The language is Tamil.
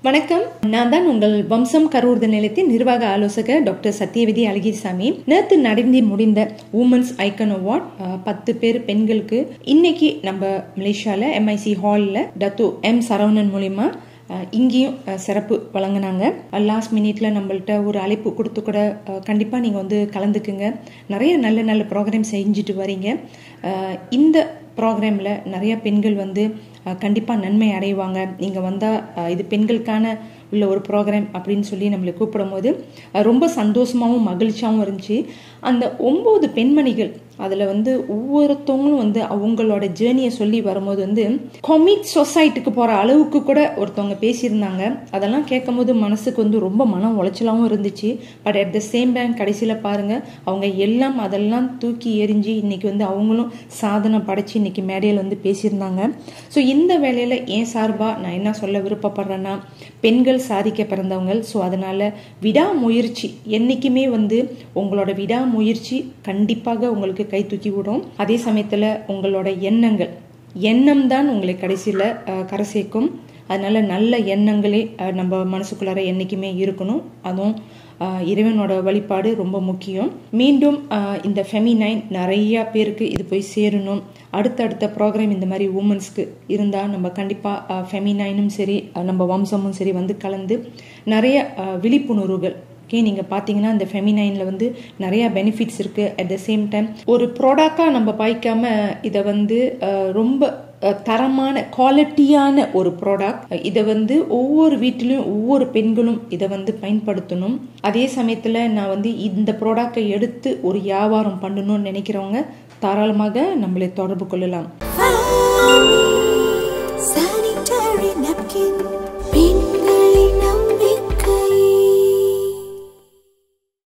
வணக்கம் நான் தான் உங்கள் வம்சம் கரூர்த நிலையத்தின் நிர்வாக ஆலோசகர் டாக்டர் சத்யவதி அழகிரிசாமி நேற்று நடந்து முடிந்த உமன்ஸ் ஐக்கன் அவார்ட் பத்து பேர் பெண்களுக்கு இன்னைக்கு நம்ம மலேசியால எம்ஐசி ஹாலில் டத்து எம் சரவணன் மூலிமா அஹ், இங்கேயும் அஹ், சிறப்பு வழங்கினாங்க லாஸ்ட் மினிட்ல நம்மள்ட்ட ஒரு அழைப்பு கொடுத்து கூட அஹ், கண்டிப்பா நீங்க வந்து கலந்துக்குங்க நிறைய நல்ல நல்ல ப்ரோக்ராம் செஞ்சுட்டு வரீங்க அஹ், இந்த ப்ரோக்ராமில் நிறைய பெண்கள் வந்து கண்டிப்பாக நன்மை அடைவாங்க நீங்கள் வந்தால் இது பெண்களுக்கான உள்ள ஒரு ப்ரோக்ராம் அப்படின்னு சொல்லி நம்மளை கூப்பிடும்போது அஹ், ரொம்ப சந்தோஷமாகவும் மகிழ்ச்சியாகவும் இருந்துச்சு அந்த ஒம்பது பெண்மணிகள் அதில் வந்து ஒவ்வொருத்தவங்களும் வந்து அவங்களோட ஜேர்னியை சொல்லி வரும்போது வந்து கொமிட் சொசைட்டிக்கு போகிற அளவுக்கு கூட ஒருத்தவங்க பேசியிருந்தாங்க அதெல்லாம் கேட்கும்போது மனசுக்கு வந்து ரொம்ப மனம் உளைச்சலாகவும் இருந்துச்சு but at the same time கடைசியில் பாருங்கள் அவங்க எல்லாம் அதெல்லாம் தூக்கி எறிஞ்சு இன்னைக்கு வந்து அவங்களும் சாதனை படைச்சு இன்னைக்கு மேடையில் வந்து பேசியிருந்தாங்க ஸோ இந்த வேலையில் ஏன் சார்பாக நான் என்ன சொல்ல விருப்பப்படுறேன்னா பெண்கள் சாதிக்க பிறந்தவங்க ஸோ அதனால் விடாமுயற்சி என்றைக்குமே வந்து உங்களோட விடாமுயற்சி கண்டிப்பாக உங்களுக்கு கை தூக்கி விடும் அதே சமயத்தில் உங்களோட எண்ணங்கள் எண்ணம் தான் உங்களை கடைசியில் கரை சேர்க்கும் அதனால நல்ல எண்ணங்களே அஹ், நம்ம மனசுக்குள்ளார என்றைக்குமே இருக்கணும் அதுவும் அஹ், இறைவனோட வழிபாடு ரொம்ப முக்கியம் மீண்டும் அஹ், இந்த ஃபெமினைன் நிறைய பேருக்கு இது போய் சேரணும் அடுத்தடுத்த ப்ரோக்ராம் இந்த மாதிரி உமன்ஸ்க்கு இருந்தால் நம்ம கண்டிப்பாக ஃபெமினைனும் சரி அஹ், நம்ம வம்சமும் சரி வந்து கலந்து நிறைய அஹ், விழிப்புணர்வுகள் ஓகே நீங்கள் பார்த்தீங்கன்னா இந்த ஃபெமினைனில் வந்து நிறைய பெனிஃபிட்ஸ் இருக்குது அட் த சேம் டைம் ஒரு ப்ராடக்டாக நம்ம பாய்க்காம இதை வந்து அஹ், ரொம்ப அஹ், தரமான குவாலிட்டியான ஒரு ப்ராடக்ட் இதை வந்து ஒவ்வொரு வீட்டிலும் ஒவ்வொரு பெண்களும் இதை வந்து பயன்படுத்தணும் அதே சமயத்தில் நான் வந்து இந்த ப்ராடக்டை எடுத்து ஒரு வியாபாரம் பண்ணணும்னு நினைக்கிறவங்க தாராளமாக நம்மளை தொடர்பு கொள்ளலாம் Follow me.